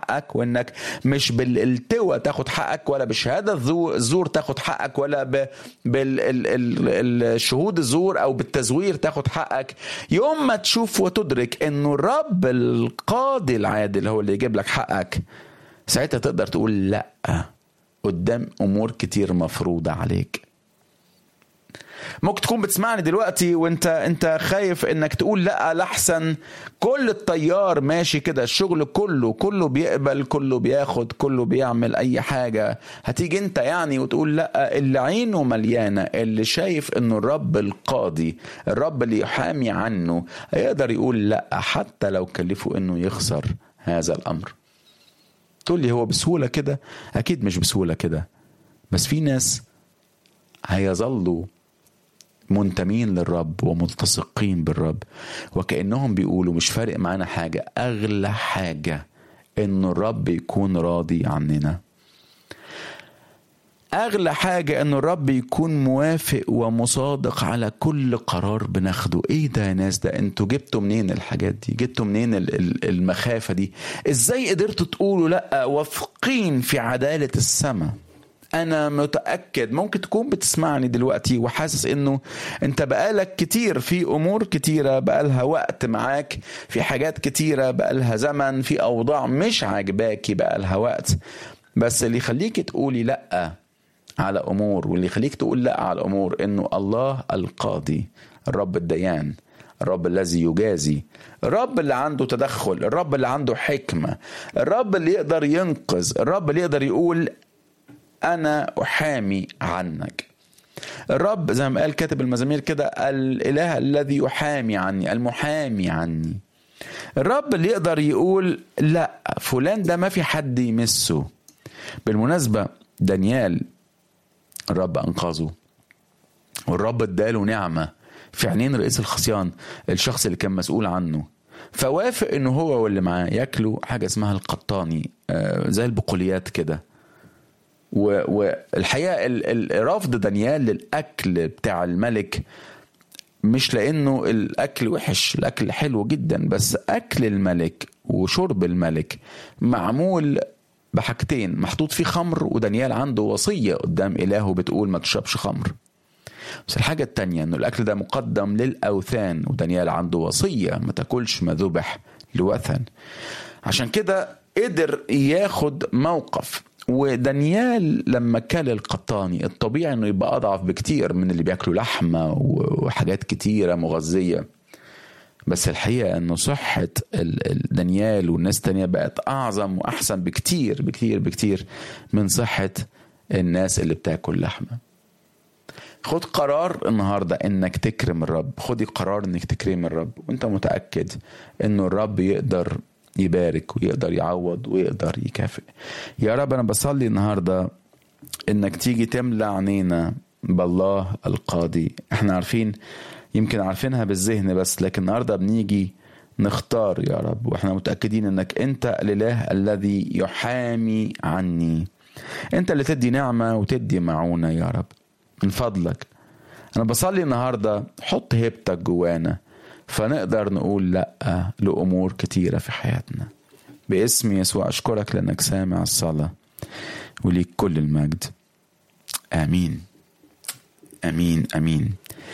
حقك وانك مش بالالتوى تاخد حقك ولا بشهاده الزور تاخد حقك ولا بالشهود الزور او بالتزوير تاخد حقك يوم ما تشوف وتدرك انه الرب القاضي العادل هو اللي يجيب لك حقك ساعتها تقدر تقول لا قدام امور كتير مفروضه عليك ممكن تكون بتسمعني دلوقتي وانت انت خايف انك تقول لا لحسن كل الطيار ماشي كده الشغل كله كله بيقبل كله بياخد كله بيعمل اي حاجه هتيجي انت يعني وتقول لا اللي عينه مليانه اللي شايف انه الرب القاضي الرب اللي يحامي عنه هيقدر يقول لا حتى لو كلفه انه يخسر هذا الامر تقول لي هو بسهوله كده اكيد مش بسهوله كده بس في ناس هيظلوا منتمين للرب وملتصقين بالرب وكأنهم بيقولوا مش فارق معانا حاجة أغلى حاجة إن الرب يكون راضي عننا أغلى حاجة إن الرب يكون موافق ومصادق على كل قرار بناخده إيه ده يا ناس ده أنتوا جبتوا منين الحاجات دي جبتوا منين المخافة دي إزاي قدرتوا تقولوا لأ واثقين في عدالة السماء انا متاكد ممكن تكون بتسمعني دلوقتي وحاسس انه انت بقالك كتير في امور كتيره بقالها وقت معاك في حاجات كتيره بقالها زمن في اوضاع مش عاجباكي بقالها وقت بس اللي يخليك تقولي لا على امور واللي يخليك تقول لا على امور انه الله القاضي الرب الديان الرب الذي يجازي الرب اللي عنده تدخل الرب اللي عنده حكمة الرب اللي يقدر ينقذ الرب اللي يقدر يقول أنا أحامي عنك الرب زي ما قال كاتب المزامير كده الإله الذي يحامي عني المحامي عني الرب اللي يقدر يقول لا فلان ده ما في حد يمسه بالمناسبة دانيال الرب أنقذه والرب اداله نعمة في عينين رئيس الخصيان الشخص اللي كان مسؤول عنه فوافق انه هو واللي معاه ياكلوا حاجه اسمها القطاني زي البقوليات كده والحقيقه رفض دانيال للاكل بتاع الملك مش لانه الاكل وحش الاكل حلو جدا بس اكل الملك وشرب الملك معمول بحاجتين محطوط فيه خمر ودانيال عنده وصيه قدام الهه بتقول ما تشربش خمر بس الحاجة التانية انه الاكل ده مقدم للاوثان ودانيال عنده وصية ما تاكلش ما ذبح لوثن عشان كده قدر ياخد موقف ودانيال لما كل القطاني الطبيعي انه يبقى اضعف بكتير من اللي بياكلوا لحمه وحاجات كتيره مغذيه بس الحقيقه انه صحه دانيال والناس التانية بقت اعظم واحسن بكتير بكتير بكتير من صحه الناس اللي بتاكل لحمه خد قرار النهارده انك تكرم الرب خدي قرار انك تكرم الرب وانت متاكد انه الرب يقدر يبارك ويقدر يعوض ويقدر يكافئ يا رب انا بصلي النهارده انك تيجي تملى عينينا بالله القاضي احنا عارفين يمكن عارفينها بالذهن بس لكن النهارده بنيجي نختار يا رب واحنا متاكدين انك انت الاله الذي يحامي عني انت اللي تدي نعمه وتدي معونه يا رب من فضلك انا بصلي النهارده حط هيبتك جوانا فنقدر نقول لا لامور كتيره في حياتنا باسم يسوع اشكرك لانك سامع الصلاه وليك كل المجد امين امين امين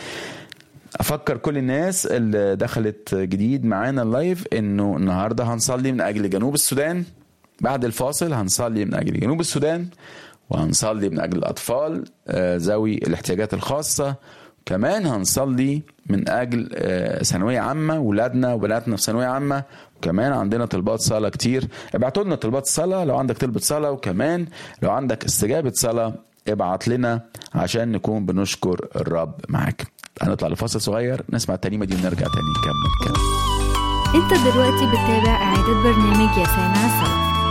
افكر كل الناس اللي دخلت جديد معانا اللايف انه النهارده هنصلي من اجل جنوب السودان بعد الفاصل هنصلي من اجل جنوب السودان وهنصلي من اجل الاطفال ذوي الاحتياجات الخاصه كمان هنصلي من اجل ثانويه عامه ولادنا وبناتنا في ثانويه عامه وكمان عندنا طلبات صلاه كتير ابعتوا لنا طلبات صلاه لو عندك طلبه صلاه وكمان لو عندك استجابه صلاه ابعت لنا عشان نكون بنشكر الرب معاك هنطلع لفاصل صغير نسمع الترنيمه دي ونرجع تاني نكمل كلام انت دلوقتي بتتابع اعاده برنامج يا سامع الصلاه